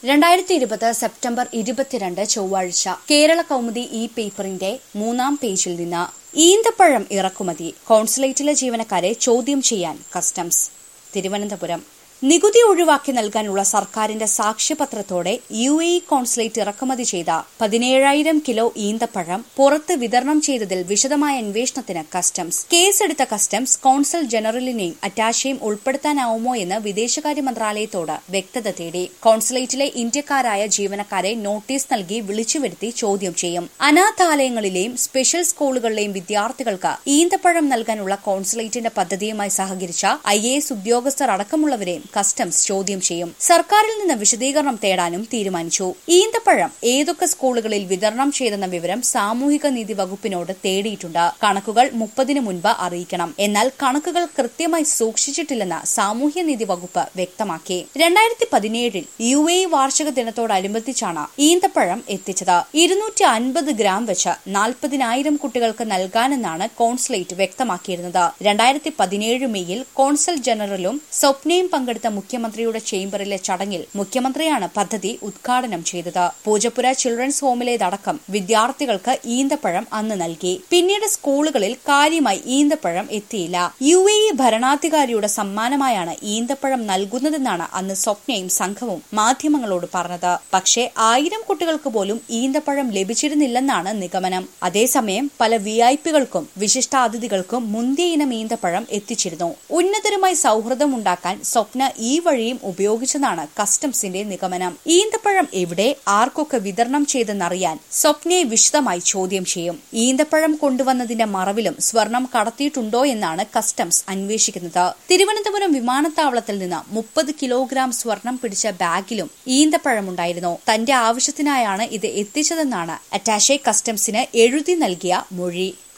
രണ്ടായിരത്തി ഇരുപത് സെപ്റ്റംബർ ഇരുപത്തിരണ്ട് ചൊവ്വാഴ്ച കേരള കൗമുദി ഈ പേപ്പറിന്റെ മൂന്നാം പേജിൽ നിന്ന് ഈന്തപ്പഴം ഇറക്കുമതി കോൺസുലേറ്റിലെ ജീവനക്കാരെ ചോദ്യം ചെയ്യാൻ കസ്റ്റംസ് തിരുവനന്തപുരം നികുതി ഒഴിവാക്കി നൽകാനുള്ള സർക്കാരിന്റെ സാക്ഷ്യപത്രത്തോടെ യു എ കോൺസുലേറ്റ് ഇറക്കുമതി ചെയ്ത പതിനേഴായിരം കിലോ ഈന്തപ്പഴം പുറത്ത് വിതരണം ചെയ്തതിൽ വിശദമായ അന്വേഷണത്തിന് കസ്റ്റംസ് കേസെടുത്ത കസ്റ്റംസ് കോൺസൽ ജനറലിനെയും അറ്റാഷയും ഉൾപ്പെടുത്താനാവുമോ എന്ന് വിദേശകാര്യ മന്ത്രാലയത്തോട് വ്യക്തത തേടി കോൺസുലേറ്റിലെ ഇന്ത്യക്കാരായ ജീവനക്കാരെ നോട്ടീസ് നൽകി വിളിച്ചുവരുത്തി ചോദ്യം ചെയ്യും അനാഥാലയങ്ങളിലെയും സ്പെഷ്യൽ സ്കൂളുകളിലെയും വിദ്യാർത്ഥികൾക്ക് ഈന്തപ്പഴം നൽകാനുള്ള കോൺസുലേറ്റിന്റെ പദ്ധതിയുമായി സഹകരിച്ച ഐ എ എസ് ഉദ്യോഗസ്ഥർ അടക്കമുള്ളവരെയും കസ്റ്റംസ് ചോദ്യം ചെയ്യും സർക്കാരിൽ നിന്ന് വിശദീകരണം തേടാനും തീരുമാനിച്ചു ഈന്തപ്പഴം ഏതൊക്കെ സ്കൂളുകളിൽ വിതരണം ചെയ്തെന്ന വിവരം സാമൂഹിക നീതി വകുപ്പിനോട് തേടിയിട്ടുണ്ട് കണക്കുകൾ മുപ്പതിന് മുൻപ് അറിയിക്കണം എന്നാൽ കണക്കുകൾ കൃത്യമായി സൂക്ഷിച്ചിട്ടില്ലെന്ന് സാമൂഹ്യനീതി വകുപ്പ് വ്യക്തമാക്കി രണ്ടായിരത്തി പതിനേഴിൽ യു എ വാർഷിക ദിനത്തോടനുബന്ധിച്ചാണ് ഈന്തപ്പഴം എത്തിച്ചത് ഇരുന്നൂറ്റി അൻപത് ഗ്രാം വെച്ച് നാൽപ്പതിനായിരം കുട്ടികൾക്ക് നൽകാനെന്നാണ് കോൺസുലേറ്റ് വ്യക്തമാക്കിയിരുന്നത് രണ്ടായിരത്തി പതിനേഴ് മെയ്യിൽ കോൺസൽ ജനറലും സ്വപ്നയും പങ്കെടുത്ത മുഖ്യമന്ത്രിയുടെ ചേംബറിലെ ചടങ്ങിൽ മുഖ്യമന്ത്രിയാണ് പദ്ധതി ഉദ്ഘാടനം ചെയ്തത് പൂജപ്പുര ചിൽഡ്രൻസ് ഹോമിലേതടക്കം വിദ്യാർത്ഥികൾക്ക് ഈന്തപ്പഴം അന്ന് നൽകി പിന്നീട് സ്കൂളുകളിൽ കാര്യമായി ഈന്തപ്പഴം എത്തിയില്ല യു എ ഇ ഭരണാധികാരിയുടെ സമ്മാനമായാണ് ഈന്തപ്പഴം നൽകുന്നതെന്നാണ് അന്ന് സ്വപ്നയും സംഘവും മാധ്യമങ്ങളോട് പറഞ്ഞത് പക്ഷേ ആയിരം കുട്ടികൾക്ക് പോലും ഈന്തപ്പഴം ലഭിച്ചിരുന്നില്ലെന്നാണ് നിഗമനം അതേസമയം പല വി ഐ പികൾക്കും വിശിഷ്ടാതിഥികൾക്കും മുന്തിയ ഇനം ഈന്തപ്പഴം എത്തിച്ചിരുന്നു ഉന്നതരുമായി സൗഹൃദമുണ്ടാക്കാൻ സ്വപ്ന ഈ വഴിയും ഉപയോഗിച്ചതാണ് കസ്റ്റംസിന്റെ നിഗമനം ഈന്തപ്പഴം എവിടെ ആർക്കൊക്കെ വിതരണം ചെയ്തെന്നറിയാൻ സ്വപ്നയെ വിശദമായി ചോദ്യം ചെയ്യും ഈന്തപ്പഴം കൊണ്ടുവന്നതിന്റെ മറവിലും സ്വർണം കടത്തിയിട്ടുണ്ടോ എന്നാണ് കസ്റ്റംസ് അന്വേഷിക്കുന്നത് തിരുവനന്തപുരം വിമാനത്താവളത്തിൽ നിന്ന് മുപ്പത് കിലോഗ്രാം സ്വർണം പിടിച്ച ബാഗിലും ഈന്തപ്പഴമുണ്ടായിരുന്നു തന്റെ ആവശ്യത്തിനായാണ് ഇത് എത്തിച്ചതെന്നാണ് അറ്റാഷെ കസ്റ്റംസിന് എഴുതി നൽകിയ മൊഴി